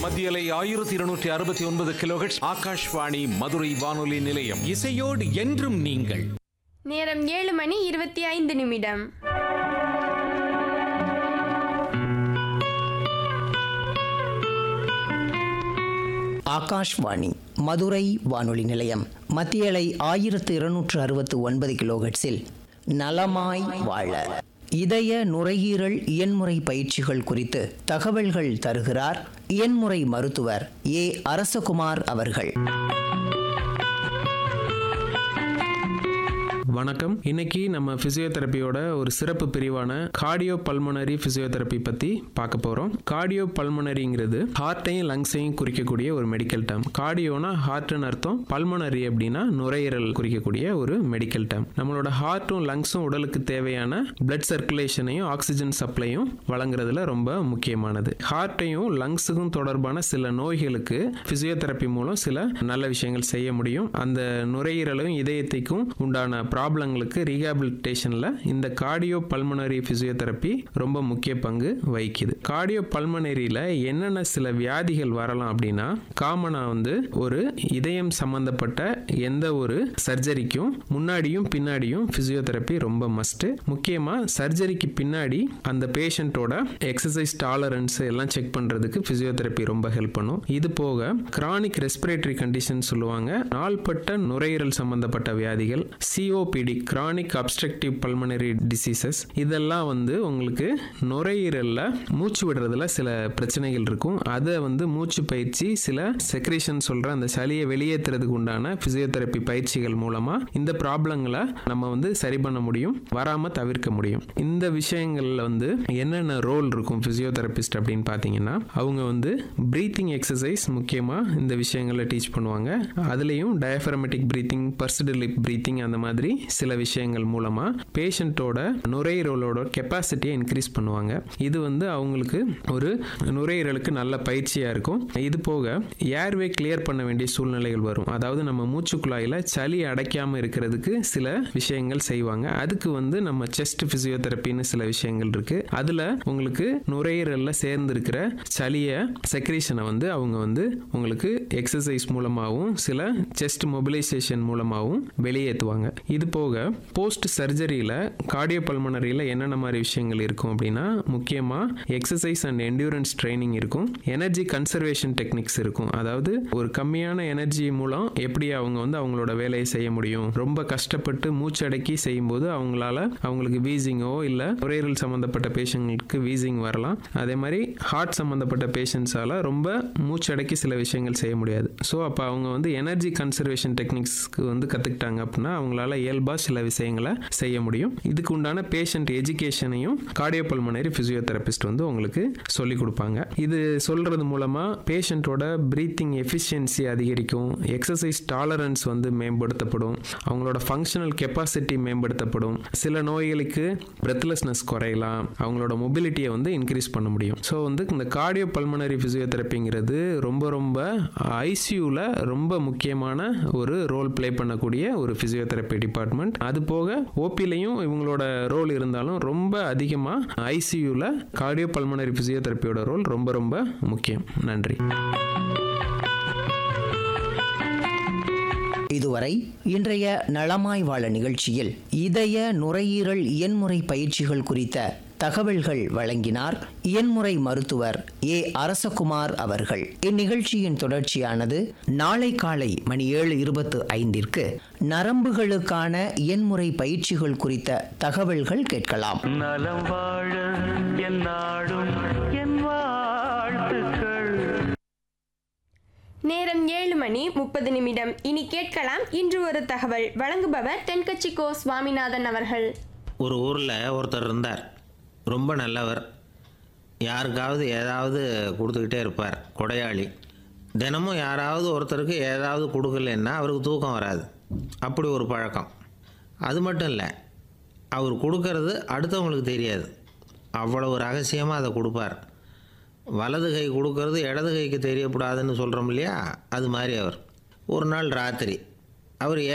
மத்தியலை ஆயிரத்தி இருநூற்றி அறுபத்தி ஒன்பது கிலோஹெட்ஸ் ஆகாஷ்வாணி மதுரை வானொலி நிலையம் இசையோடு என்றும் நீங்கள் நேரம் ஏழு மணி இருபத்தி ஐந்து நிமிடம் ஆகாஷ்வாணி மதுரை வானொலி நிலையம் மத்தியலை ஆயிரத்து இருநூற்று அறுபத்து ஒன்பது கிலோஹெட்ஸில் நலமாய் வாழ இதய நுரையீரல் இயன்முறை பயிற்சிகள் குறித்து தகவல்கள் தருகிறார் இயன்முறை மருத்துவர் ஏ அரசகுமார் அவர்கள் வணக்கம் இன்னைக்கு நம்ம பிசியோதெரப்பியோட ஒரு சிறப்பு பிரிவான கார்டியோ பல்மனரி பிசியோதெரப்பி பத்தி பார்க்க போறோம் கார்டியோ பல்மனரிங்கிறது ஹார்ட்டையும் லங்ஸையும் குறிக்கக்கூடிய ஒரு மெடிக்கல் டேர்ம் கார்டியோனா ஹார்ட்னு அர்த்தம் பல்மனரி அப்படின்னா நுரையீரல் குறிக்கக்கூடிய ஒரு மெடிக்கல் டேர்ம் நம்மளோட ஹார்ட்டும் லங்ஸும் உடலுக்கு தேவையான பிளட் சர்க்குலேஷனையும் ஆக்சிஜன் சப்ளையும் வழங்குறதுல ரொம்ப முக்கியமானது ஹார்ட்டையும் லங்ஸுக்கும் தொடர்பான சில நோய்களுக்கு பிசியோதெரப்பி மூலம் சில நல்ல விஷயங்கள் செய்ய முடியும் அந்த நுரையீரலும் இதயத்தைக்கும் உண்டான ப்ராப்ளங்களுக்கு ரீஹாபிலிட்டேஷனில் இந்த கார்டியோ பல்மனரி ஃபிசியோதெரப்பி ரொம்ப முக்கிய பங்கு வகிக்குது கார்டியோ பல்மனரியில் என்னென்ன சில வியாதிகள் வரலாம் அப்படின்னா காமனாக வந்து ஒரு இதயம் சம்பந்தப்பட்ட எந்த ஒரு சர்ஜரிக்கும் முன்னாடியும் பின்னாடியும் ஃபிசியோதெரப்பி ரொம்ப மஸ்ட்டு முக்கியமாக சர்ஜரிக்கு பின்னாடி அந்த பேஷண்ட்டோட எக்ஸசைஸ் டாலரன்ஸ் எல்லாம் செக் பண்ணுறதுக்கு ஃபிசியோதெரப்பி ரொம்ப ஹெல்ப் பண்ணும் இது போக கிரானிக் ரெஸ்பிரேட்டரி கண்டிஷன் சொல்லுவாங்க நாள்பட்ட நுரையீரல் சம்பந்தப்பட்ட வியாதிகள் COPD chronic obstructive pulmonary diseases இதெல்லாம் வந்து உங்களுக்கு நுரையீரலில் மூச்சு விடுறதுல சில பிரச்சனைகள் இருக்கும் அதை வந்து மூச்சு பயிற்சி சில செக்ரேஷன் சொல்கிற அந்த சளியை வெளியேற்றுறதுக்கு உண்டான ஃபிசியோதெரப்பி பயிற்சிகள் மூலமாக இந்த ப்ராப்ளங்களை நம்ம வந்து சரி பண்ண முடியும் வராமல் தவிர்க்க முடியும் இந்த விஷயங்களில் வந்து என்னென்ன ரோல் இருக்கும் ஃபிசியோதெரபிஸ்ட் அப்படின்னு பார்த்தீங்கன்னா அவங்க வந்து ப்ரீத்திங் எக்ஸசைஸ் முக்கியமாக இந்த விஷயங்களை டீச் பண்ணுவாங்க அதுலேயும் diaphragmatic breathing pursed lip breathing அந்த மாதிரி சில விஷயங்கள் மூலமாக பேஷண்ட்டோட நுரையீரலோட கெப்பாசிட்டியை இன்க்ரீஸ் பண்ணுவாங்க இது வந்து அவங்களுக்கு ஒரு நுரையீரலுக்கு நல்ல பயிற்சியாக இருக்கும் இது போக ஏர்வே கிளியர் பண்ண வேண்டிய சூழ்நிலைகள் வரும் அதாவது நம்ம மூச்சு குழாயில் சளி அடைக்காமல் இருக்கிறதுக்கு சில விஷயங்கள் செய்வாங்க அதுக்கு வந்து நம்ம செஸ்ட் ஃபிசியோதெரப்பின்னு சில விஷயங்கள் இருக்கு அதில் உங்களுக்கு நுரையீரலில் சேர்ந்து இருக்கிற சளியை செக்ரேஷனை வந்து அவங்க வந்து உங்களுக்கு எக்ஸசைஸ் மூலமாகவும் சில செஸ்ட் மொபிலைசேஷன் மூலமாகவும் வெளியேற்றுவாங்க இது போக போஸ்ட் சர்ஜரியில் கார்டியோ பல்மனரியில் என்னென்ன மாதிரி விஷயங்கள் இருக்கும் அப்படின்னா முக்கியமாக எக்ஸசைஸ் அண்ட் என்டியூரன்ஸ் ட்ரைனிங் இருக்கும் எனர்ஜி கன்சர்வேஷன் டெக்னிக்ஸ் இருக்கும் அதாவது ஒரு கம்மியான எனர்ஜி மூலம் எப்படி அவங்க வந்து அவங்களோட வேலையை செய்ய முடியும் ரொம்ப கஷ்டப்பட்டு மூச்சடக்கி செய்யும்போது அவங்களால அவங்களுக்கு வீசிங்கோ இல்லை நுரையீரல் சம்மந்தப்பட்ட பேஷண்ட்களுக்கு வீசிங் வரலாம் அதே மாதிரி ஹார்ட் சம்மந்தப்பட்ட பேஷண்ட்ஸால் ரொம்ப மூச்சடக்கி சில விஷயங்கள் செய்ய முடியாது ஸோ அப்போ அவங்க வந்து எனர்ஜி கன்சர்வேஷன் டெக்னிக்ஸ்க்கு வந்து கற்றுக்கிட்டாங்க அப்படின்னா அவங்களால இயல்பாக சில விஷயங்களை செய்ய முடியும் இதுக்கு உண்டான பேஷண்ட் எஜுகேஷனையும் கார்டியோபல்மனரி ஃபிசியோதெரபிஸ்ட் வந்து உங்களுக்கு சொல்லிக் கொடுப்பாங்க இது சொல்கிறது மூலமாக பேஷண்ட்டோட ப்ரீத்திங் எஃபிஷியன்சி அதிகரிக்கும் எக்ஸசைஸ் டாலரன்ஸ் வந்து மேம்படுத்தப்படும் அவங்களோட ஃபங்க்ஷனல் கெப்பாசிட்டி மேம்படுத்தப்படும் சில நோய்களுக்கு பிரெத்லெஸ்னஸ் குறையலாம் அவங்களோட மொபிலிட்டியை வந்து இன்க்ரீஸ் பண்ண முடியும் ஸோ வந்து இந்த கார்டியோ பல்மனரி ஃபிசியோதெரப்பிங்கிறது ரொம்ப ரொம்ப ஐசியூவில் ரொம்ப முக்கியமான ஒரு ரோல் ப்ளே பண்ணக்கூடிய ஒரு ஃபிசியோதெரப்பி டிபார்ட்மெண்ட் அது போக ஓபிலையும் இவங்களோட ரோல் இருந்தாலும் ரொம்ப அதிகமாக ஐசியூவில் கார்டியோ பல்மனரி ஃபிசியோதெரப்பியோட ரோல் ரொம்ப ரொம்ப முக்கியம் நன்றி இதுவரை இன்றைய நலமாய் வாழ நிகழ்ச்சியில் இதய நுரையீரல் இயன்முறை பயிற்சிகள் குறித்த தகவல்கள் வழங்கினார் இயன்முறை மருத்துவர் ஏ அரசகுமார் அவர்கள் இந்நிகழ்ச்சியின் தொடர்ச்சியானது நாளை காலை மணி ஏழு இருபத்து ஐந்திற்கு நரம்புகளுக்கான இயன்முறை பயிற்சிகள் குறித்த தகவல்கள் கேட்கலாம் நலம் வாழ என் நாடும் என் வாழ்த்துக்கள் நேரம் ஏழு மணி முப்பது நிமிடம் இனி கேட்கலாம் இன்று ஒரு தகவல் வழங்குபவர் தென்கட்சி கோ சுவாமிநாதன் அவர்கள் ஒரு ஊரில் ஒருத்தர் இருந்தார் ரொம்ப நல்லவர் யாருக்காவது ஏதாவது கொடுத்துக்கிட்டே இருப்பார் கொடையாளி தினமும் யாராவது ஒருத்தருக்கு ஏதாவது கொடுக்கலன்னா அவருக்கு தூக்கம் வராது அப்படி ஒரு பழக்கம் அது மட்டும் இல்லை அவர் கொடுக்கறது அடுத்தவங்களுக்கு தெரியாது அவ்வளவு ரகசியமாக அதை கொடுப்பார் வலது கை கொடுக்கறது இடது கைக்கு தெரியக்கூடாதுன்னு சொல்கிறோம் இல்லையா அது மாதிரி அவர் ஒரு நாள் ராத்திரி அவர்